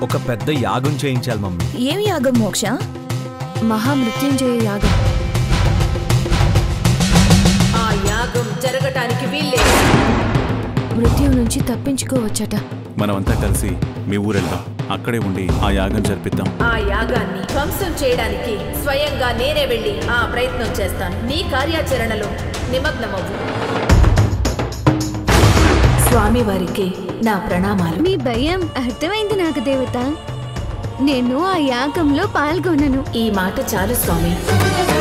ఒక పెద్ద యాగం చేయించాలి మమ్మీ ఏం యాగం మోక్ష మహామృత్యుంజయ యాగం ఆ యాగం జరగటానికి వీల్లేదు మృత్యువు నుంచి తప్పించుకోవచ్చట మనమంతా కలిసి మీ ఊరెళ్దాం అక్కడే ఉండి ఆ యాగం జరిపిద్దాం ఆ యాగాన్ని ధ్వంసం చేయడానికి స్వయంగా నేనే వెళ్ళి ఆ ప్రయత్నం చేస్తాను నీ కార్యాచరణలో నిమగ్నమవ్వు స్వామివారికి నా ప్రణామాలు మీ భయం అర్థమైంది నాకు దేవత నేను ఆ యాగంలో పాల్గొనను ఈ మాట చాలు స్వామి